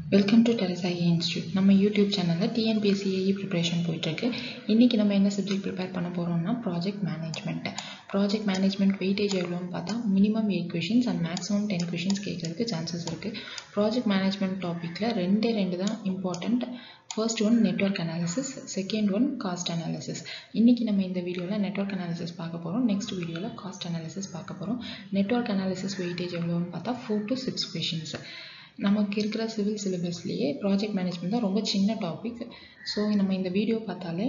Welcome to டெரசாயி institute நம்ம YouTube சேனலில் டிஎன்பிஎஸ்சிஏஇ ப்ரிப்பரேஷன் போயிட்டுருக்கு இன்றைக்கி நம்ம என்ன சப்ஜெக்ட் ப்ரிப்பேர் பண்ண போகிறோம்னா project management project management weightage எவ்வளோன்னு பார்த்தா minimum eight questions and maximum ten questions கேட்கறதுக்கு சான்சஸ் இருக்குது ப்ராஜெக்ட் மேனேஜ்மெண்ட் டாப்பிக்கில் ரெண்டே ரெண்டு தான் important first one network analysis second one cost analysis இன்றைக்கி நம்ம இந்த வீடியோவில் நெட்ஒர்க் அனாலிசிஸ் பார்க்க போகிறோம் நெக்ஸ்ட் வீடியோவில் காஸ்ட் அனாலிசிஸ் பார்க்க போகிறோம் நெட்ஒர்க் அனாலிசிஸ் வெயிட்டேஜ் எவ்வளோன்னு பார்த்தா ஃபோர் டு சிக்ஸ் கொஷின்ஸ் நமக்கு இருக்கிற சிவில் சிலபஸ்லேயே ப்ராஜெக்ட் மேனேஜ்மெண்ட் தான் ரொம்ப சின்ன டாபிக் ஸோ நம்ம இந்த வீடியோ பார்த்தாலே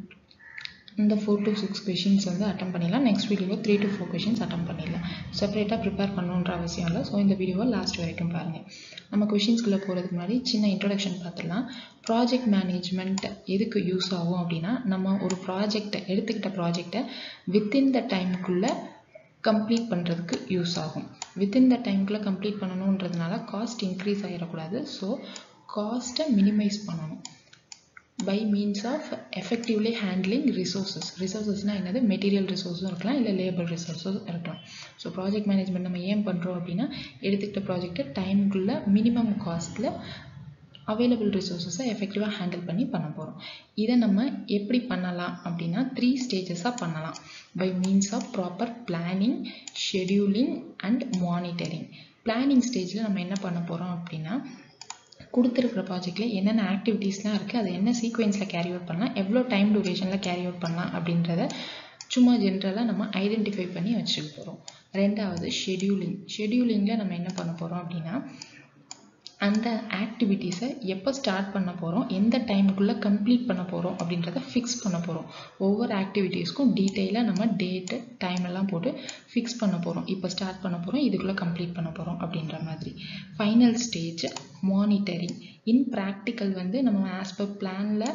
இந்த ஃபோர் டு சிக்ஸ் கொஷின்ஸ் வந்து அட்டம் பண்ணிடலாம் நெக்ஸ்ட் வீடியோவில் three to four questions attempt பண்ணிடலாம் செப்பரேட்டாக ப்ரிப்பேர் பண்ணணுன்ற அவசியம் இல்லை ஸோ இந்த வீடியோவை லாஸ்ட் வரைக்கும் பாருங்கள் நம்ம கொஷின்ஸ்குள்ளே போகிறதுக்கு முன்னாடி சின்ன இன்ட்ரொடக்ஷன் பார்த்துடலாம் ப்ராஜெக்ட் மேனேஜ்மெண்ட் எதுக்கு யூஸ் ஆகும் அப்படின்னா நம்ம ஒரு ப்ராஜெக்டை எடுத்துக்கிட்ட ப்ராஜெக்டை வித்தின் த டைமுக்குள்ளே கம்ப்ளீட் பண்ணுறதுக்கு யூஸ் ஆகும் வித்தின் த டைம்குள்ளே கம்ப்ளீட் பண்ணணுன்றதுனால காஸ்ட் இன்க்ரீஸ் ஆகிடக்கூடாது ஸோ காஸ்ட்டை மினிமைஸ் பண்ணணும் by means of effectively handling resources ரிசோர்ஸஸ்னால் என்னது மெட்டீரியல் ரிசோர்ஸும் இருக்கலாம் இல்லை லேபர் ரிசோர்ஸும் இருக்கலாம் ஸோ ப்ராஜெக்ட் மேனேஜ்மெண்ட் நம்ம ஏன் பண்ணுறோம் அப்படின்னா எடுத்துக்கிட்ட ப்ராஜெக்டை டைமுக்குள்ளே மினிமம் காஸ்ட்டில் அவைலபிள் ரிசோர்ஸஸை எஃபெக்டிவாக ஹேண்டில் பண்ணி பண்ண போகிறோம் இதை நம்ம எப்படி பண்ணலாம் அப்படின்னா த்ரீ ஸ்டேஜஸாக பண்ணலாம் by means of proper planning scheduling and monitoring planning ஸ்டேஜில் நம்ம என்ன பண்ண போகிறோம் அப்படின்னா கொடுத்துருக்குற ப்ராஜெக்டில் என்னென்ன ஆக்டிவிட்டீஸ்லாம் இருக்குது அதை என்ன சீக்வென்ஸில் கேரி அவுட் பண்ணலாம் எவ்வளோ டைம் டூரேஷனில் கேரி அவுட் பண்ணலாம் அப்படின்றத சும்மா ஜென்ரலாக நம்ம ஐடென்டிஃபை பண்ணி வச்சுக்க போகிறோம் ரெண்டாவது ஷெடியூலிங் ஷெடியூலிங்கில் நம்ம என்ன பண்ண போகிறோம் அப்படின்னா அந்த ஆக்டிவிட்டீஸை எப்போ ஸ்டார்ட் பண்ண போகிறோம் எந்த டைமுக்குள்ளே கம்ப்ளீட் பண்ண போகிறோம் அப்படின்றத ஃபிக்ஸ் பண்ண போகிறோம் ஒவ்வொரு ஆக்டிவிட்டீஸ்க்கும் டீட்டெயிலாக நம்ம டேட்டு டைம் எல்லாம் போட்டு ஃபிக்ஸ் பண்ண போகிறோம் இப்போ ஸ்டார்ட் பண்ண போகிறோம் இதுக்குள்ளே கம்ப்ளீட் பண்ண போகிறோம் அப்படின்ற மாதிரி final stage monitoring in practical வந்து நம்ம ஆஸ் பர் பிளானில்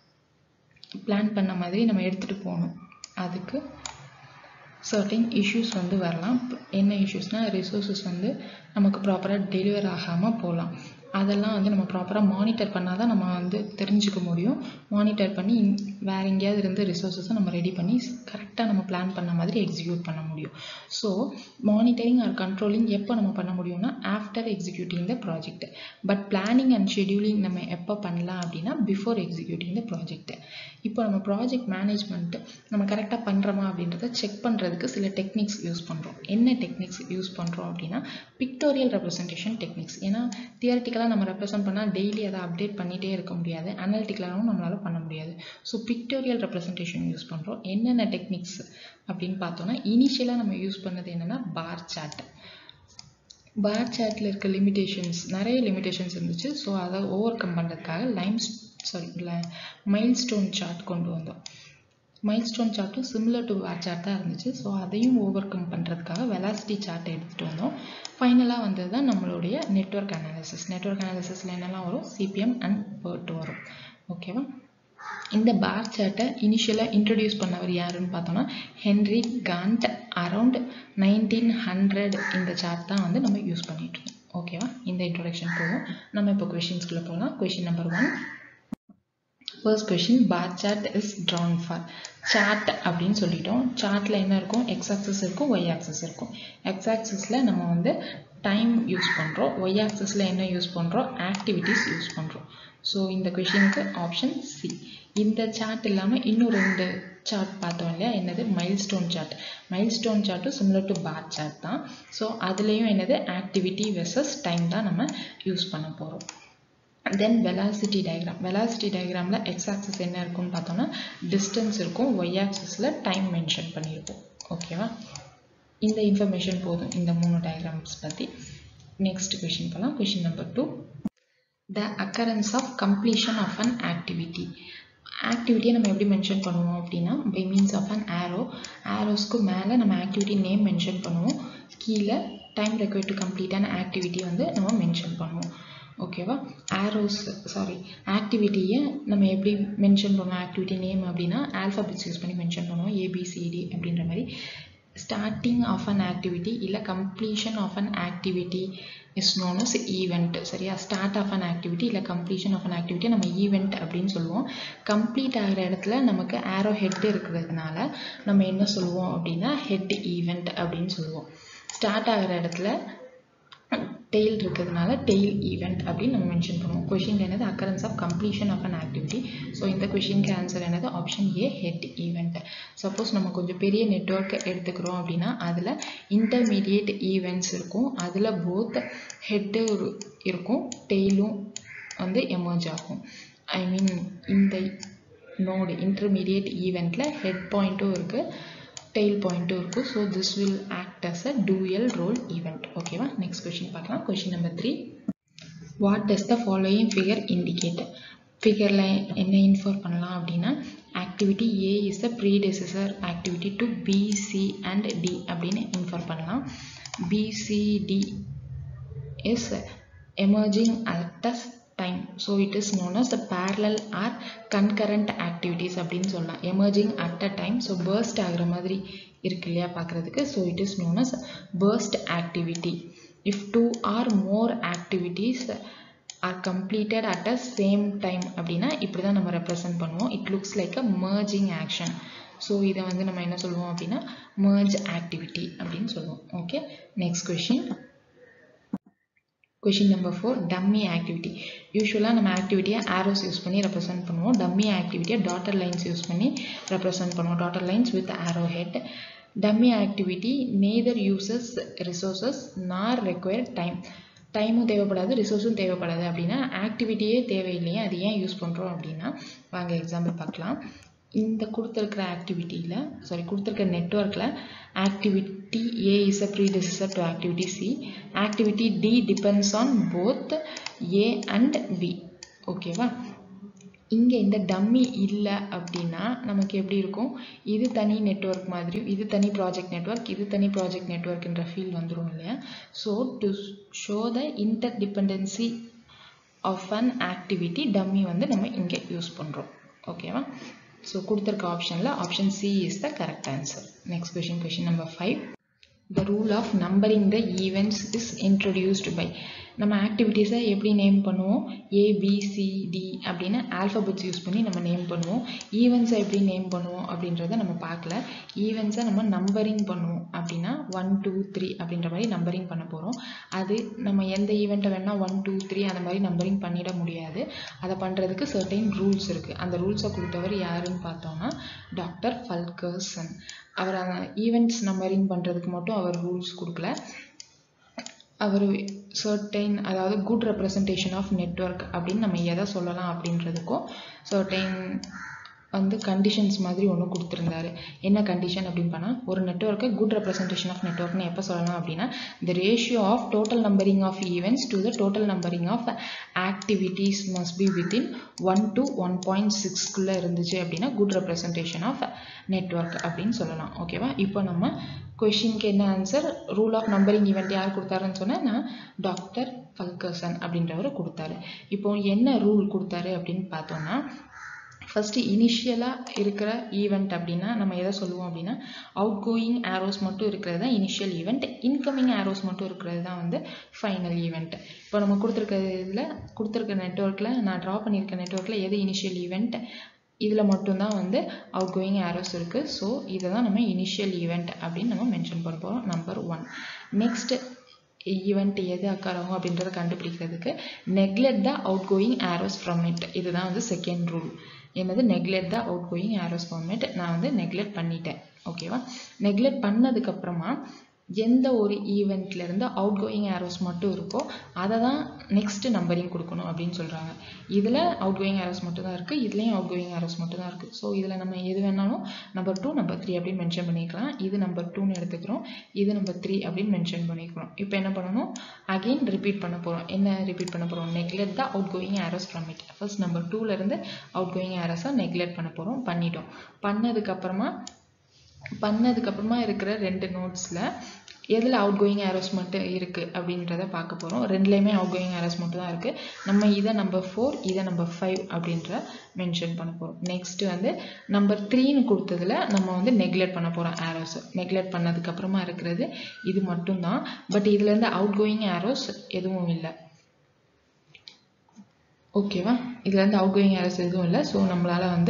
பிளான் பண்ண மாதிரி நம்ம எடுத்துகிட்டு போகணும் அதுக்கு சர்டின் இஷ்யூஸ் வந்து வரலாம் என்ன இஷ்யூஸ்னால் ரிசோர்ஸஸ் வந்து நமக்கு ப்ராப்பராக டெலிவர் ஆகாமல் போகலாம் அதெல்லாம் வந்து நம்ம ப்ராப்பராக மானிட்டர் பண்ணால் தான் நம்ம வந்து தெரிஞ்சுக்க முடியும் மானிட்டர் பண்ணி வேறு எங்கேயாவது இருந்து ரிசோர்ஸஸை நம்ம ரெடி பண்ணி கரெக்டாக நம்ம பிளான் பண்ண மாதிரி எக்ஸிக்யூட் பண்ண முடியும் ஸோ மானிட்டரிங் ஆர் கண்ட்ரோலிங் எப்போ நம்ம பண்ண முடியும்னா after executing the project but planning and scheduling நம்ம எப்போ பண்ணலாம் அப்படின்னா பிஃபோர் எக்ஸிக்யூட்டிங் த ப்ராஜெக்ட் இப்போ நம்ம ப்ராஜெக்ட் மேனேஜ்மெண்ட் நம்ம கரெக்டாக பண்ணுறோமா அப்படின்றத செக் பண்ணுறதுக்கு சில டெக்னிக்ஸ் யூஸ் பண்ணுறோம் என்ன டெக்னிக்ஸ் யூஸ் பண்ணுறோம் அப்படின்னா பிக்டோரியல் ரெப்ரசன்டேஷன் டெக்னிக்ஸ் ஏன்னா தியரட்டிக்கலாக நம்ம ரெப்ரசென்ட் பண்ணால் டெய்லி அதை அப்டேட் பண்ணிகிட்டே இருக்க முடியாது அனாலிட்டிக்கலாகவும் நம்மளால் பண்ண முடியாது ஸோ பிக்டோரியல் ரெப்ரசன்டேஷன் யூஸ் பண்ணுறோம் என்னென்ன டெக்னிக்ஸ் அப்படின்னு பார்த்தோன்னா இனிஷியலாக நம்ம யூஸ் பண்ணது என்னென்னா பார் சாட் பார் சாட்டில் இருக்க லிமிடேஷன்ஸ் நிறைய லிமிடேஷன்ஸ் இருந்துச்சு ஸோ அதை ஓவர் கம் பண்ணுறதுக்காக lime sorry milestone chart கொண்டு வந்தோம் மைல் ஸ்டோன் சார்ட்டும் சிமிலர் டு பார் சார்ட் தான் இருந்துச்சு ஸோ அதையும் ஓவர் கம் பண்ணுறதுக்காக வெலாசிட்டி சார்ட்டை எடுத்துகிட்டு வந்தோம் ஃபைனலாக வந்தது தான் நம்மளுடைய நெட்ஒர்க் அனாலிசிஸ் நெட்ஒர்க் அனாலிசிஸில் என்னெல்லாம் வரும் சிபிஎம் அண்ட் பேர்ட் வரும் ஓகேவா இந்த பார் சார்ட்டை இனிஷியலாக இன்ட்ரடியூஸ் பண்ணவர் யாருன்னு பார்த்தோம்னா Henry Gantt around nineteen hundred இந்த சார்ட் தான் வந்து நம்ம யூஸ் பண்ணிட்டு இருக்கோம் ஓகேவா இந்த இன்ட்ரொடக்ஷன் போகும் நம்ம இப்போ கொஷின்ஸ்குள்ளே போகலாம் question number one first question bar chart is drawn for chart அப்படின்னு சொல்லிட்டோம் சார்ட்டில் என்ன இருக்கும் எக்ஸ் ஆக்சஸ் இருக்கும் ஒய் ஆக்சஸ் இருக்கும் எக்ஸ் ஆக்சஸில் நம்ம வந்து டைம் யூஸ் பண்ணுறோம் ஒய் ஆக்சஸில் என்ன யூஸ் பண்ணுறோம் ஆக்டிவிட்டீஸ் யூஸ் பண்ணுறோம் ஸோ இந்த கொஷினுக்கு ஆப்ஷன் சி இந்த சார்ட் இல்லாமல் இன்னும் ரெண்டு சார்ட் பார்த்தோம் இல்லையா என்னது milestone chart milestone சார்ட்டும் சிமிலர் டு பார் சார்ட் தான் ஸோ அதுலேயும் என்னது ஆக்டிவிட்டி வெர்சஸ் டைம் தான் நம்ம யூஸ் பண்ண போகிறோம் தென் வெலாசிட்டி டயக்ராம் வெலாசிட்டி டயக்ராமில் எக்ஸ் ஆக்சஸ் என்ன இருக்கும்னு பார்த்தோம்னா டிஸ்டன்ஸ் இருக்கும் ஒய் ஆக்சஸில் டைம் மென்ஷன் பண்ணியிருப்போம் ஓகேவா இந்த இன்ஃபர்மேஷன் போதும் இந்த மூணு டயக்ராம்ஸ் பற்றி நெக்ஸ்ட் கொஷின் போகலாம் question number two the occurrence of completion of an activity ஆக்டிவிட்டியை நம்ம எப்படி மென்ஷன் பண்ணுவோம் அப்படின்னா by means of an arrow ஆரோஸ்க்கு மேலே நம்ம ஆக்டிவிட்டி நேம் மென்ஷன் பண்ணுவோம் கீழே டைம் ரெக்வயர்ட் டு கம்ப்ளீட்டான ஆக்டிவிட்டி வந்து நம்ம மென்ஷன் பண்ணுவோம் ஓகேவா ஆரோஸ் சாரி ஆக்டிவிட்டியை நம்ம எப்படி மென்ஷன் பண்ணுவோம் ஆக்டிவிட்டி நேம் அப்படின்னா ஆல்ஃபாபெட்ஸ் யூஸ் பண்ணி மென்ஷன் பண்ணுவோம் ஏபிசிடி அப்படின்ற மாதிரி ஸ்டார்டிங் ஆஃப் அன் ஆக்டிவிட்டி இல்லை completion of an activity is known as event சரியா ஸ்டார்ட் ஆஃப் அன் ஆக்டிவிட்டி இல்லை கம்ப்ளீஷன் ஆஃப் அன் ஆக்டிவிட்டி நம்ம ஈவெண்ட் அப்படின்னு சொல்லுவோம் கம்ப்ளீட் ஆகிற இடத்துல நமக்கு ஆரோ ஹெட் இருக்கிறதுனால நம்ம என்ன சொல்லுவோம் அப்படின்னா ஹெட் ஈவெண்ட் அப்படின்னு சொல்லுவோம் ஸ்டார்ட் ஆகிற இடத்துல டெய்ல் இருக்கிறதுனால டெய்ல் ஈவெண்ட் அப்படின்னு நம்ம மென்ஷன் பண்ணுவோம் கொஷின் என்னது occurrence of completion of an activity so இந்த கொஷினுக்கு ஆன்சர் என்னது option A head event suppose நம்ம கொஞ்சம் பெரிய நெட்ஒர்க் எடுத்துக்கிறோம் அப்படின்னா அதில் இன்டர்மீடியேட் ஈவெண்ட்ஸ் இருக்கும் அதில் போத் ஹெட்டு இருக்கும் டெய்லும் வந்து எமர்ஜ் ஆகும் ஐ மீன் இந்த நோடு இன்டர்மீடியேட் ஈவெண்ட்டில் ஹெட் பாயிண்ட்டும் இருக்குது டெய்ல் பாயிண்ட்டும் இருக்கும் so this will act as a dual role event ஓகேவா நெக்ஸ்ட் கொஷின் பார்க்கலாம் question number three what does the following figure indicate ஃபிகரில் என்ன இன்ஃபார் பண்ணலாம் அப்படின்னா activity A is a predecessor activity to B C and D அப்படின்னு infer பண்ணலாம் B C D is emerging at a time so it is known as the parallel or concurrent activities அப்படின்னு சொல்லலாம் emerging at a time so burst ஆகிற மாதிரி இருக்கு இல்லையா பார்க்குறதுக்கு so it is known as burst activity if two or more activities are completed at a same time அப்படின்னா இப்படி தான் நம்ம ரெப்ரசன்ட் பண்ணுவோம் it looks like a merging action so இதை வந்து நம்ம என்ன சொல்லுவோம் அப்படின்னா மர்ஜ் ஆக்டிவிட்டி அப்படின்னு சொல்லுவோம் okay next question question number four dummy activity யூஸ்வலாக நம்ம ஆக்டிவிட்டியை ஆரோஸ் யூஸ் பண்ணி ரெப்ரசென்ட் பண்ணுவோம் டம்மி ஆக்டிவிட்டியை டாட்டர் லைன்ஸ் யூஸ் பண்ணி ரெப்ரசென்ட் பண்ணுவோம் dotted lines with arrow head dummy activity neither uses resources nor required time டைமும் தேவைப்படாது ரிசோர்ஸும் தேவைப்படாது அப்படின்னா ஆக்டிவிட்டியே தேவையில்லையே அது ஏன் யூஸ் பண்ணுறோம் அப்படின்னா வாங்க எக்ஸாம்பிள் பார்க்கலாம் இந்த கொடுத்துருக்கிற ஆக்டிவிட்டியில் சாரி கொடுத்துருக்க நெட்ஒர்க்கில் activity A is a predecessor to activity C activity D depends on both A and B ஓகேவா இங்கே இந்த டம்மி இல்லை அப்படின்னா நமக்கு எப்படி இருக்கும் இது தனி நெட்ஒர்க் மாதிரியும் இது தனி ப்ராஜெக்ட் நெட்ஒர்க் இது தனி ப்ராஜெக்ட் நெட்ஒர்க்ன்ற ஃபீல் வந்துடும் இல்லையா so to show the interdependency of an activity dummy வந்து நம்ம இங்கே யூஸ் பண்ணுறோம் ஓகேவா ஸோ கொடுத்துருக்க ஆப்ஷனில் option C is the correct answer next question question number five the rule of numbering the events is introduced by நம்ம ஆக்டிவிட்டீஸை எப்படி நேம் பண்ணுவோம் ஏபிசிடி அப்படின்னு ஆல்ஃபபெட்ஸ் யூஸ் பண்ணி நம்ம நேம் பண்ணுவோம் ஈவெண்ட்ஸை எப்படி நேம் பண்ணுவோம் அப்படின்றத நம்ம பார்க்கல ஈவெண்ட்ஸை நம்ம நம்பரிங் பண்ணுவோம் அப்படின்னா ஒன் டூ த்ரீ அப்படின்ற மாதிரி நம்பரிங் பண்ண போகிறோம் அது நம்ம எந்த ஈவெண்ட்டை வேணால் ஒன் டூ த்ரீ அந்த மாதிரி நம்பரிங் பண்ணிட முடியாது அதை பண்ணுறதுக்கு சர்டைன் ரூல்ஸ் இருக்குது அந்த ரூல்ஸை கொடுத்தவர் யாருன்னு பார்த்தோம்னா டாக்டர் ஃபல்கர்சன் அவர் ஈவெண்ட்ஸ் நம்பரிங் பண்ணுறதுக்கு மட்டும் அவர் ரூல்ஸ் கொடுக்கல அவர் சர்டைன் அதாவது குட் ரெப்ரசன்டேஷன் ஆஃப் நெட்ஒர்க் அப்படின்னு நம்ம எதை சொல்லலாம் அப்படின்றதுக்கும் சர்டைன் வந்து கண்டிஷன்ஸ் மாதிரி ஒன்று கொடுத்துருந்தாரு என்ன கண்டிஷன் அப்படின்னு பண்ணால் ஒரு நெட்ஒர்க்கை குட் ரெப்ரசன்டேஷன் ஆஃப் நெட்ஒர்க்னு எப்போ சொல்லலாம் அப்படின்னா the ratio of total numbering of events to the total numbering of activities must be within one to one point சிக்ஸ்க்குள்ளே இருந்துச்சு அப்படின்னா குட் ரெப்ரசன்டேஷன் ஆஃப் நெட்ஒர்க் அப்படின்னு சொல்லலாம் ஓகேவா இப்போ நம்ம கொஷினுக்கு என்ன answer rule of numbering event யார் கொடுத்தாருன்னு சொன்னால் நான் டாக்டர் ஃபல்கர்சன் அப்படின்றவர் கொடுத்தாரு இப்போ என்ன ரூல் கொடுத்தாரு அப்படின்னு பார்த்தோம்னா ஃபஸ்ட்டு இனிஷியலாக இருக்கிற ஈவெண்ட் அப்படின்னா நம்ம எதை சொல்லுவோம் அப்படின்னா அவுட் கோயிங் ஆரோஸ் மட்டும் இருக்கிறது தான் இனிஷியல் ஈவெண்ட் இன்கமிங் ஆரோஸ் மட்டும் இருக்கிறது தான் வந்து ஃபைனல் ஈவெண்ட் இப்போ நம்ம கொடுத்துருக்க இதில் கொடுத்துருக்க நெட்ஒர்க்கில் நான் ட்ரா பண்ணியிருக்க நெட்ஒர்க்கில் எது இனிஷியல் ஈவெண்ட் இதில் மட்டும்தான் வந்து அவுட் கோயிங் ஆரோஸ் இருக்குது ஸோ இதை தான் நம்ம இனிஷியல் ஈவெண்ட் அப்படின்னு நம்ம மென்ஷன் பண்ண போகிறோம் நம்பர் ஒன் நெக்ஸ்ட் ஈவெண்ட் எது அக்கர் ஆகும் அப்படின்றத கண்டுபிடிக்கிறதுக்கு neglect the outgoing arrows from it இதுதான் வந்து செகண்ட் ரூல் என்னது neglect the outgoing arrows from it நான் வந்து நெக்லெட் பண்ணிட்டேன் ஓகேவா நெக்லெட் பண்ணதுக்கப்புறமா எந்த ஒரு ஈவெண்ட்லேருந்து அவுட் கோயிங் ஆரோஸ் மட்டும் இருக்கோ அதை தான் நெக்ஸ்ட்டு நம்பரிங் கொடுக்கணும் அப்படின்னு சொல்கிறாங்க இதில் அவுட் கோயிங் ஆரோஸ் மட்டும் தான் இருக்குது இதுலேயும் அவுட் கோயிங் ஆரோஸ் மட்டும் தான் இருக்குது ஸோ இதில் நம்ம எது வேணாலும் நம்பர் டூ நம்பர் த்ரீ அப்படின்னு மென்ஷன் பண்ணிக்கலாம் இது நம்பர் டூன்னு எடுத்துக்கிறோம் இது நம்பர் த்ரீ அப்படின்னு மென்ஷன் பண்ணிக்கிறோம் இப்போ என்ன பண்ணணும் அகெயின் ரிப்பீட் பண்ண போகிறோம் என்ன ரிப்பீட் பண்ண போகிறோம் நெக்லெட் தான் outgoing arrows from it first number டூலேருந்து அவுட் கோயிங் ஆரோஸாக நெக்லெட் பண்ண போகிறோம் பண்ணிட்டோம் பண்ணதுக்கப்புறமா பண்ணதுக்கப்புறமா இருக்கிற ரெண்டு நோட்ஸில் எதில் அவுட் கோயிங் ஆரோஸ் மட்டும் இருக்குது அப்படின்றத பார்க்க போகிறோம் ரெண்டுலேயுமே அவுட் கோயிங் ஆரோஸ் மட்டும் தான் இருக்குது நம்ம இதை நம்பர் ஃபோர் இதை நம்பர் ஃபைவ் அப்படின்ற மென்ஷன் பண்ண போகிறோம் நெக்ஸ்ட்டு வந்து நம்பர் த்ரீன்னு கொடுத்ததில் நம்ம வந்து நெக்லெக்ட் பண்ண போகிறோம் ஆரோஸ் நெக்லெக்ட் பண்ணதுக்கப்புறமா இருக்கிறது இது மட்டும்தான் பட் இதுலேருந்து அவுட் கோயிங் ஆரோஸ் எதுவும் இல்லை ஓகேவா இதுலேருந்து அவுட் கோயிங் ஆரோஸ் எதுவும் இல்லை ஸோ நம்மளால் வந்து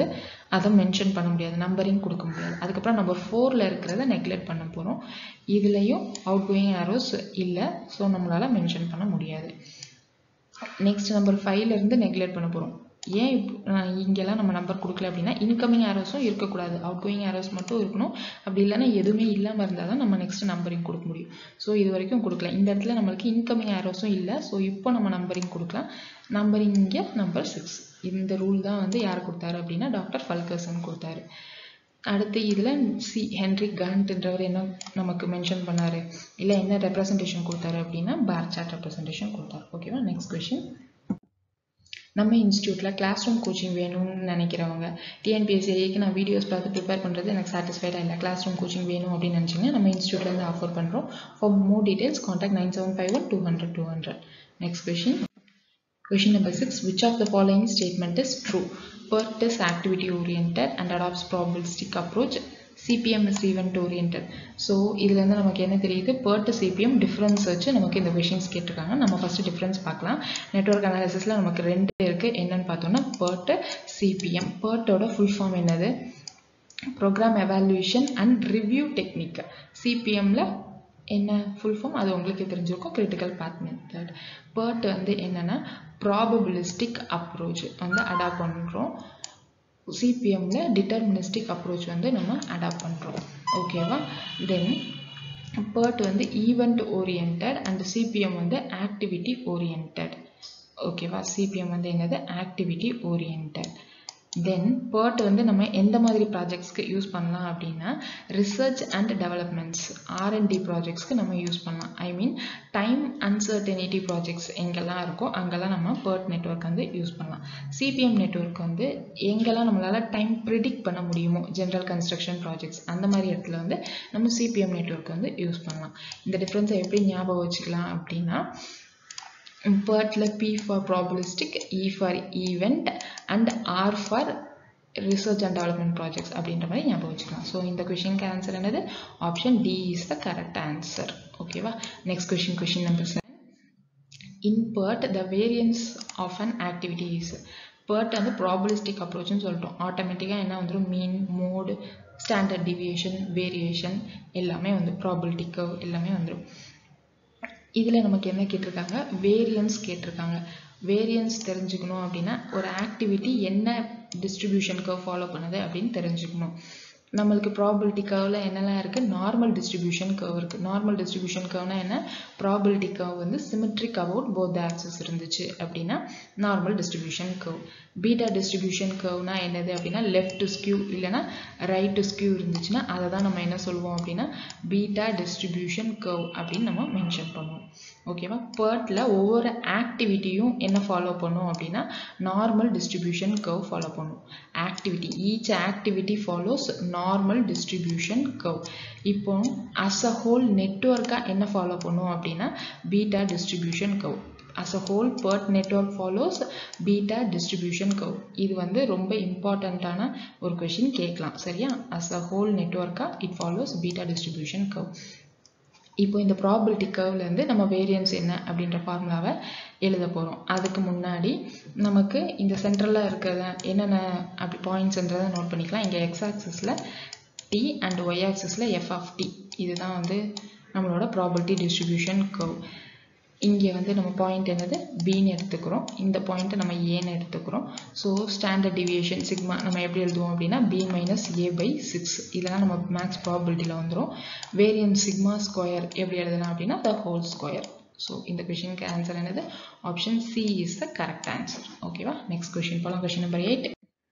அதை மென்ஷன் பண்ண முடியாது நம்பரிங் கொடுக்க முடியாது அதுக்கப்புறம் நம்பர் ஃபோரில் இருக்கிறத நெக்லெக்ட் பண்ண போகிறோம் இதுலேயும் அவுட் கோயிங் ஆரோஸ் இல்லை ஸோ நம்மளால் மென்ஷன் பண்ண முடியாது நெக்ஸ்ட் நம்பர் ஃபைவ்லேருந்து நெக்லெக்ட் பண்ண போகிறோம் ஏன் இப்போ இங்கெல்லாம் நம்ம நம்பர் கொடுக்கல அப்படின்னா இன்கமிங் ஆரோஸும் இருக்கக்கூடாது அவுட் கோயிங் ஆரோஸ் மட்டும் இருக்கணும் அப்படி இல்லைன்னா எதுவுமே இல்லாமல் இருந்தால் தான் நம்ம நெக்ஸ்ட் நம்பரிங் கொடுக்க முடியும் ஸோ இது வரைக்கும் கொடுக்கல இந்த இடத்துல நம்மளுக்கு இன்கமிங் ஆரோஸும் இல்லை ஸோ இப்போ நம்ம நம்பரிங் கொடுக்கலாம் நம்பரிங் இங்கே நம்பர் சிக்ஸ் இந்த ரூல் தான் வந்து யார் கொடுத்தாரு அப்படின்னா டாக்டர் ஃபல்கர்சன் கொடுத்தாரு அடுத்து இதில் சி ஹென்ரிக் கண்ட்ன்றவர் என்ன நமக்கு மென்ஷன் பண்ணார் இல்லை என்ன ரெப்ரசன்டேஷன் கொடுத்தாரு அப்படின்னா பார் சார்ட் ரெப்ரசன்டேஷன் கொடுத்தாரு ஓகேவா நெக்ஸ்ட் கொஷின் நம்ம இன்ஸ்டியூட்டில் கிளாஸ் ரூம் கோச்சிங் வேணும்னு நினைக்கிறவங்க டிஎன்பிஎஸ்சிக்கு நான் வீடியோஸ் பார்த்து ப்ரிப்பேர் பண்ணுறது எனக்கு சாட்டிஸ்ஃபைடாக இல்லை கிளாஸ் ரூம் கோச்சிங் வேணும் அப்படின்னு நினச்சிங்கன்னா நம்ம இன்ஸ்டியூட்லேருந்து ஆஃபர் பண்ணுறோம் for more details contact nine seven five one two hundred two hundred next question Question number 6. Which of the following statement is true? PERT is activity oriented and adopts probabilistic approach. CPM is event oriented. So இதுலேருந்து நமக்கு என்ன தெரியுது PERT CPM difference வச்சு நமக்கு இந்த questions கேட்டிருக்காங்க நம்ம first difference பார்க்கலாம் நெட்ஒர்க் அனாலிசிஸில் நமக்கு ரெண்டு இருக்குது என்னன்னு பார்த்தோம்னா PERT CPM PERTோட ஃபுல் ஃபார்ம் என்னது program evaluation and review technique சிபிஎம்மில் என்ன ஃபுல் ஃபார்ம் அது உங்களுக்கு தெரிஞ்சிருக்கும் கிரிட்டிக்கல் பாத் மெத்தட் பர்ட் வந்து என்னென்னா ப்ராபபிலிஸ்டிக் அப்ரோச் வந்து அடாப்ட் பண்ணுறோம் சிபிஎம்மில் டிட்டர்மினிஸ்டிக் அப்ரோச் வந்து நம்ம அடாப்ட் பண்ணுறோம் ஓகேவா தென் பர்ட் வந்து ஈவெண்ட் ஓரியன்ட் அண்ட் சிபிஎம் வந்து ஆக்டிவிட்டி ஓரியன்ட் ஓகேவா சிபிஎம் வந்து என்னது ஆக்டிவிட்டி ஓரியன்ட் தென் PERT வந்து நம்ம எந்த மாதிரி ப்ராஜெக்ட்ஸ்க்கு யூஸ் பண்ணலாம் அப்படின்னா ரிசர்ச் அண்ட் டெவலப்மெண்ட்ஸ் ஆர்என்டி ப்ராஜெக்ட்ஸ்க்கு நம்ம யூஸ் பண்ணலாம் I mean time uncertainty projects எங்கெல்லாம் இருக்கோ அங்கெல்லாம் நம்ம PERT நெட்ஒர்க் வந்து யூஸ் பண்ணலாம் சிபிஎம் நெட்ஒர்க் வந்து எங்கெல்லாம் நம்மளால் டைம் ப்ரிடிக்ட் பண்ண முடியுமோ ஜென்ரல் கன்ஸ்ட்ரக்ஷன் ப்ராஜெக்ட்ஸ் அந்த மாதிரி இடத்துல வந்து நம்ம சிபிஎம் நெட்ஒர்க் வந்து யூஸ் பண்ணலாம் இந்த டிஃப்ரென்ஸை எப்படி ஞாபகம் வச்சுக்கலாம் அப்படின்னா PERTல P for probabilistic, E for event and R for research and development projects அப்படின்ற மாதிரி ஞாபகம் வச்சுக்கலாம் ஸோ இந்த கொஷினுக்கு ஆன்சர் என்னது option D is the correct answer ஓகேவா next question question number seven in PERT the variance of an activity is PERT வந்து ப்ராபலிஸ்டிக் அப்ரோச்னு சொல்லிட்டோம் ஆட்டோமேட்டிக்காக என்ன வந்துடும் mean mode standard deviation variation எல்லாமே வந்து ப்ராபிலிட்டி கர்வ் எல்லாமே வந்துடும் இதில் நமக்கு என்ன கேட்டிருக்காங்க வேரியன்ஸ் கேட்டிருக்காங்க வேரியன்ஸ் தெரிஞ்சுக்கணும் அப்படின்னா ஒரு ஆக்டிவிட்டி என்ன டிஸ்ட்ரிபியூஷன் கர்வ் ஃபாலோ பண்ணுது அப்படின்னு தெரிஞ்சுக்கணும் நம்மளுக்கு ப்ராபிலிட்டி கர்வில் என்னெல்லாம் இருக்குது நார்மல் டிஸ்ட்ரிபியூஷன் கர்வ் இருக்குது நார்மல் டிஸ்ட்ரிபியூஷன் கர்வ்னா என்ன ப்ராபிலிட்டி கர்வ் வந்து சிமெட்ரிக் அபவுட் போத் ஆக்சஸ் இருந்துச்சு அப்படின்னா normal distribution curve beta distribution கர்வ்னா என்னது அப்படின்னா லெஃப்ட் டு ஸ்கியூ இல்லைனா ரைட் டு ஸ்கியூ இருந்துச்சுன்னா அதை தான் நம்ம என்ன சொல்லுவோம் அப்படின்னா பீட்டா டிஸ்ட்ரிபியூஷன் கர்வ் அப்படின்னு நம்ம மென்ஷன் பண்ணுவோம் ஓகேவா பேர்ட்டில் ஒவ்வொரு ஆக்டிவிட்டியும் என்ன ஃபாலோ பண்ணும் அப்படின்னா நார்மல் டிஸ்ட்ரிபியூஷன் கர்வ் ஃபாலோ பண்ணும் activity each activity follows normal distribution curve இப்போ அஸ் அ ஹோல் நெட்ஒர்க்காக என்ன ஃபாலோ பண்ணும் அப்படின்னா beta distribution curve as a whole PERT network follows beta distribution curve இது வந்து ரொம்ப இம்பார்ட்டண்ட்டான ஒரு கொஷின் கேட்கலாம் சரியா as a whole network it follows beta distribution curve இப்போ இந்த ப்ராபிலிட்டி கர்வ்லேருந்து நம்ம வேரியன்ஸ் என்ன அப்படின்ற ஃபார்முலாவை எழுத போகிறோம் அதுக்கு முன்னாடி நமக்கு இந்த சென்ட்ரலில் இருக்கிற என்னென்ன அப்படி பாயிண்ட்ஸ்ன்றதை நோட் பண்ணிக்கலாம் இங்கே எக்ஸ் ஆக்சிஸில் டி அண்ட் ஒய் ஆக்சிஸில் எஃப் ஆஃப் டி இதுதான் வந்து நம்மளோட ப்ராபிலிட்டி டிஸ்ட்ரிபியூஷன் கர்வ் இங்கே வந்து நம்ம பாயிண்ட் என்னது பின்னு எடுத்துக்கிறோம் இந்த பாயிண்ட்டை நம்ம ஏன்னு எடுத்துக்கிறோம் ஸோ ஸ்டாண்டர்ட் டிவியேஷன் சிக்மா நம்ம எப்படி எழுதுவோம் அப்படின்னா B minus A by six இதெல்லாம் நம்ம மேக்ஸ் ப்ராபிலிட்டியில் வந்துடும் வேரியன்ஸ் சிக்மா ஸ்கொயர் எப்படி எழுதலாம் அப்படின்னா த ஹோல் ஸ்கொயர் ஸோ இந்த கொஷினுக்கு ஆன்சர் என்னது option C is the correct answer ஓகேவா நெக்ஸ்ட் கொஷின் போகலாம் question number eight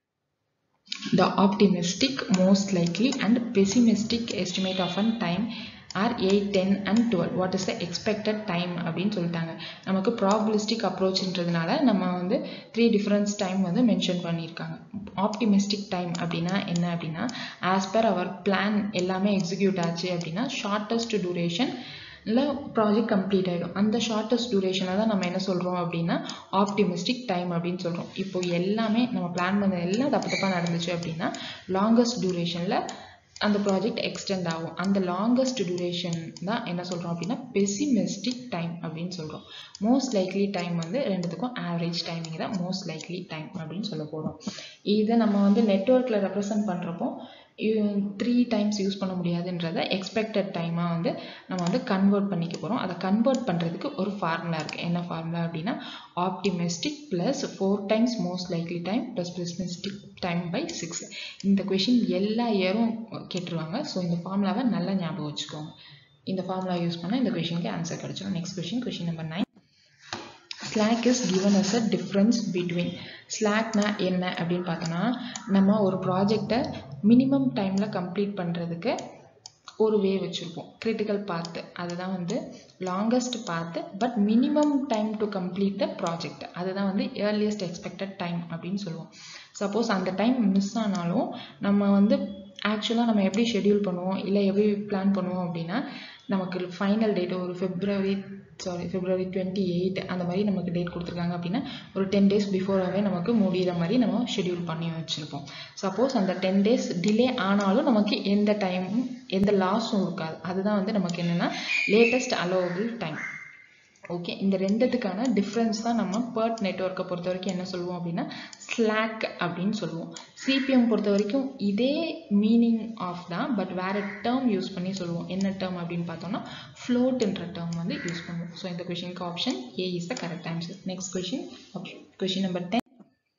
The optimistic, most likely and pessimistic estimate of a time are eight ten and twelve what is the expected time அப்படின்னு சொல்லிட்டாங்க நமக்கு probabilistic அப்ரோச்ன்றதுனால நம்ம வந்து three difference time வந்து mention பண்ணியிருக்காங்க ஆப்டிமிஸ்டிக் டைம் அப்படின்னா என்ன அப்படின்னா ஆஸ் பர் அவர் பிளான் எல்லாமே எக்ஸிக்யூட் ஆச்சு அப்படின்னா ஷார்ட்டஸ்ட் டூரேஷன் இல்லை ப்ராஜெக்ட் கம்ப்ளீட் ஆகிடும் அந்த ஷார்ட்டஸ்ட் டூரேஷனை தான் நம்ம என்ன சொல்கிறோம் அப்படின்னா ஆப்டிமிஸ்டிக் டைம் அப்படின்னு சொல்கிறோம் இப்போ எல்லாமே நம்ம பிளான் பண்ண எல்லாம் தப்பு தப்பாக நடந்துச்சு அப்படின்னா லாங்கஸ்ட் டூரேஷனில் அந்த ப்ராஜெக்ட் எக்ஸ்டெண்ட் ஆகும் அந்த லாங்கஸ்ட் டியூரேஷன் தான் என்ன சொல்கிறோம் அப்படின்னா பெசிமெஸ்டிக் டைம் அப்படின்னு சொல்கிறோம் மோஸ்ட் லைக்லி டைம் வந்து ரெண்டுத்துக்கும் ஆவரேஜ் டைமிங் தான் மோஸ்ட் லைக்லி டைம் அப்படின்னு சொல்ல போகிறோம் இதை நம்ம வந்து நெட்ஒர்க்கில் ரெப்ரசன்ட் பண்ணுறப்போ த்ரீ டைம்ஸ் யூஸ் பண்ண முடியாதுன்றத எக்ஸ்பெக்டட் டைமாக வந்து நம்ம வந்து கன்வெர்ட் பண்ணிக்க போகிறோம் அதை கன்வெர்ட் பண்ணுறதுக்கு ஒரு ஃபார்முலா இருக்குது என்ன ஃபார்முலா அப்படின்னா optimistic plus four times most likely time plus pessimistic time by six இந்த கொஷின் எல்லா இயரும் கேட்டுருவாங்க ஸோ இந்த ஃபார்முலாவை நல்லா ஞாபகம் வச்சுக்கோங்க இந்த ஃபார்முலா யூஸ் பண்ணால் இந்த கொஷினுக்கு ஆன்சர் கிடச்சிடும் next question question number nine slack is given as a difference between ஸ்லாக்னா என்ன அப்படின்னு பார்த்தோன்னா நம்ம ஒரு ப்ராஜெக்டை மினிமம் டைமில் கம்ப்ளீட் பண்ணுறதுக்கு ஒரு வே வச்சுருப்போம் கிரிட்டிக்கல் பார்த்து அதுதான் வந்து லாங்கஸ்ட் பார்த்து but minimum time to complete the project அதுதான் வந்து ஏர்லியஸ்ட் எக்ஸ்பெக்டட் டைம் அப்படின்னு சொல்லுவோம் சப்போஸ் அந்த டைம் மிஸ் ஆனாலும் நம்ம வந்து ஆக்சுவலாக நம்ம எப்படி ஷெட்யூல் பண்ணுவோம் இல்லை எப்படி பிளான் பண்ணுவோம் அப்படின்னா நமக்கு ஃபைனல் டேட் ஒரு February sorry February twenty eight அந்த மாதிரி நமக்கு டேட் கொடுத்துருக்காங்க அப்படின்னா ஒரு டென் டேஸ் பிஃபோராகவே நமக்கு முடிகிற மாதிரி நம்ம ஷெட்யூல் பண்ணி வச்சுருப்போம் சப்போஸ் அந்த டென் டேஸ் டிலே ஆனாலும் நமக்கு எந்த டைமும் எந்த லாஸும் இருக்காது அதுதான் வந்து நமக்கு என்னென்னா லேட்டஸ்ட் அலோவபிள் டைம் ஓகே இந்த ரெண்டுத்துக்கான டிஃப்ரென்ஸ் தான் நம்ம பர்ட் நெட்ஒர்க்கை பொறுத்த வரைக்கும் என்ன சொல்லுவோம் அப்படின்னா ஸ்லாக் அப்படின்னு சொல்லுவோம் சிபிஎம் பொறுத்த வரைக்கும் இதே மீனிங் ஆஃப் தான் பட் வேறு டேர்ம் யூஸ் பண்ணி சொல்லுவோம் என்ன டேர்ம் அப்படின்னு பார்த்தோம்னா ஃப்ளோட்டுன்ற டேர்ம் வந்து யூஸ் பண்ணுவோம் ஸோ இந்த கொஷினுக்கு option A is the correct answer next question question number ten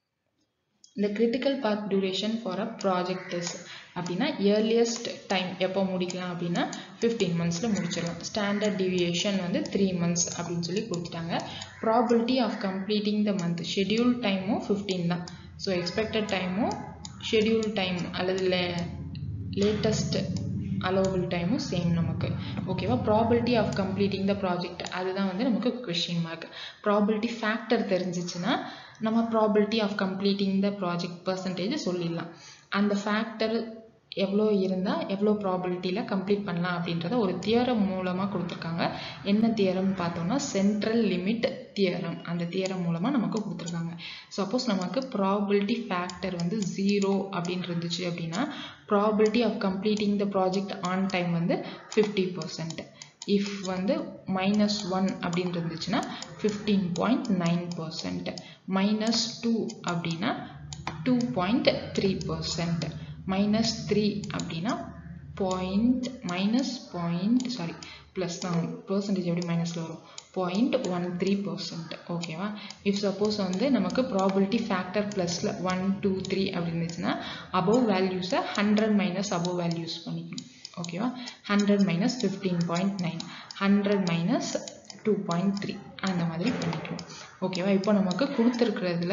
இந்த critical path duration for a project is அப்படின்னா இயர்லியஸ்ட் டைம் எப்போ முடிக்கலாம் அப்படின்னா ஃபிஃப்டீன் மந்த்ஸில் முடிச்சிடலாம் ஸ்டாண்டர்ட் டிவியேஷன் வந்து த்ரீ மந்த்ஸ் அப்படின்னு சொல்லி கொடுத்துட்டாங்க probability of completing the month schedule டைமும் ஃபிஃப்டீன் தான் ஸோ எக்ஸ்பெக்டட் டைமும் ஷெட்யூல் டைம் அல்லது லே லேட்டஸ்ட் அலோவபிள் டைமும் சேம் நமக்கு ஓகேவா probability of completing the project அதுதான் வந்து நமக்கு கொஷின் மார்க் ப்ராபிலிட்டி ஃபேக்டர் தெரிஞ்சிச்சுன்னா நம்ம probability of completing the project percentage சொல்லிடலாம் அந்த ஃபேக்டர் எவ்வளோ இருந்தால் எவ்வளோ ப்ராபிலிட்டியில் கம்ப்ளீட் பண்ணலாம் அப்படின்றத ஒரு தியரம் மூலமாக கொடுத்துருக்காங்க என்ன தியரம் பார்த்தோம்னா சென்ட்ரல் லிமிட் தியரம் அந்த தியரம் மூலமாக நமக்கு கொடுத்துருக்காங்க சப்போஸ் நமக்கு ப்ராபிலிட்டி ஃபேக்டர் வந்து ஜீரோ அப்படின்னு இருந்துச்சு அப்படின்னா probability of completing the project on time வந்து ஃபிஃப்டி பர்சன்ட் இஃப் வந்து மைனஸ் ஒன் அப்படின்னு இருந்துச்சுன்னா fifteen point nine percent minus two அப்படின்னா two point three percent minus three அப்படின்னா point minus point sorry plus தான் பர்சன்டேஜ் எப்படி மைனஸில் வரும் பாயிண்ட் ஒன் த்ரீ பர்சன்ட் ஓகேவா இஃப் சப்போஸ் வந்து நமக்கு ப்ராபிலிட்டி ஃபேக்டர் ப்ளஸில் ஒன் டூ த்ரீ அப்படி இருந்துச்சுன்னா அபவ் வேல்யூஸை ஹண்ட்ரட் மைனஸ் அபவ் வேல்யூஸ் பண்ணிக்கணும் ஓகேவா hundred minus fifteen point nine hundred minus two point three அந்த மாதிரி பண்ணிக்கணும் ஓகேவா இப்போ நமக்கு கொடுத்துருக்கிறதுல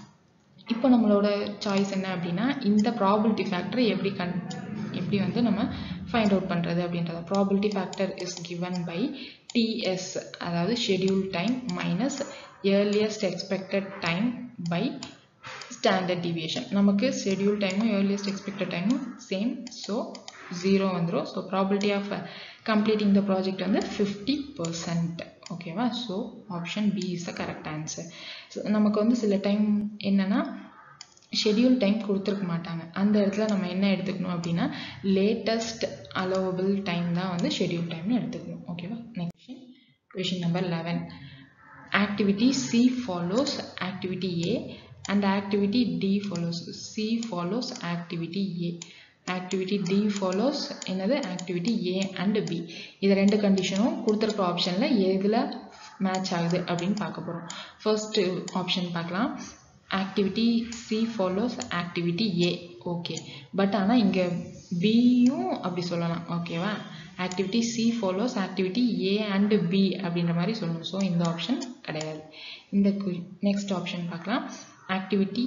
இப்போ நம்மளோட சாய்ஸ் என்ன அப்படின்னா இந்த ப்ராபிலிட்டி ஃபேக்டரை எப்படி கண் எப்படி வந்து நம்ம ஃபைண்ட் அவுட் பண்ணுறது அப்படின்றத probability factor is given by TS அதாவது schedule time minus earliest expected time by standard deviation நமக்கு ஷெட்யூல் டைமும் ஏர்லியஸ்ட் எக்ஸ்பெக்டட் டைமும் சேம் ஸோ ஜீரோ வந்துடும் so probability of completing the project வந்து ஃபிஃப்டி பர்சன்ட் ஓகேவா so option B is the correct answer so நமக்கு வந்து சில time என்னென்னா ஷெட்யூல் டைம் கொடுத்துருக்க மாட்டாங்க அந்த இடத்துல நம்ம என்ன எடுத்துக்கணும் அப்படின்னா லேட்டஸ்ட் அலோவபிள் டைம் தான் வந்து ஷெட்யூல் டைம்னு எடுத்துக்கணும் ஓகேவா next question question number eleven activity C follows activity A and activity D follows C follows activity A activity D follows என்னது ஆக்டிவிட்டி ஏ அண்ட் பி இது ரெண்டு கண்டிஷனும் கொடுத்துருக்க ஆப்ஷனில் எதில் மேட்ச் ஆகுது அப்படின்னு பார்க்க போகிறோம் ஃபர்ஸ்ட் ஆப்ஷன் பார்க்கலாம் activity C follows activity A okay but ஆனால் இங்கே பியும் அப்படி சொல்லலாம் ஓகேவா activity C follows activity A and B அப்படின்ற மாதிரி சொல்லணும் ஸோ இந்த ஆப்ஷன் கிடையாது இந்த நெக்ஸ்ட் ஆப்ஷன் பார்க்கலாம் activity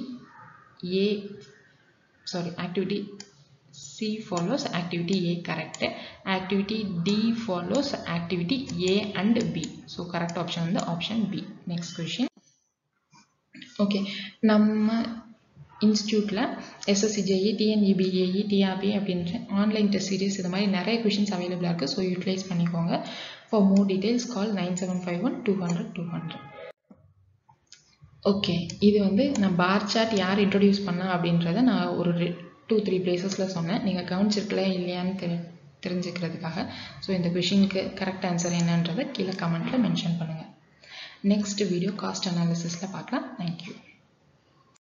A sorry activity C follows activity A correct. Activity D follows activity A and B. So correct option வந்து option B. Next question. Okay. நம்ம இன்ஸ்டியூட்டில் எஸ்எஸ்சிஜேஇ டிஎன்இபிஏஇ டிஆர்பி அப்படின்ற online test series இது மாதிரி நிறைய questions அவைலபிளாக இருக்குது so utilize பண்ணிக்கோங்க for more details call nine seven five one two hundred two hundred okay இது வந்து நான் பார் சார்ட் யார் இன்ட்ரடியூஸ் பண்ணா அப்படின்றத நான் ஒரு டூ த்ரீ பிளேசஸில் சொன்னேன் நீங்கள் கவனிச்சிருக்கல இல்லையான்னு தெரி தெரிஞ்சுக்கிறதுக்காக ஸோ இந்த கொஷினுக்கு கரெக்ட் ஆன்சர் என்னன்றதை கீழே கமெண்ட்டில் மென்ஷன் பண்ணுங்கள் நெக்ஸ்ட் வீடியோ காஸ்ட் அனாலிசிஸில் பார்க்கலாம் தேங்க்யூ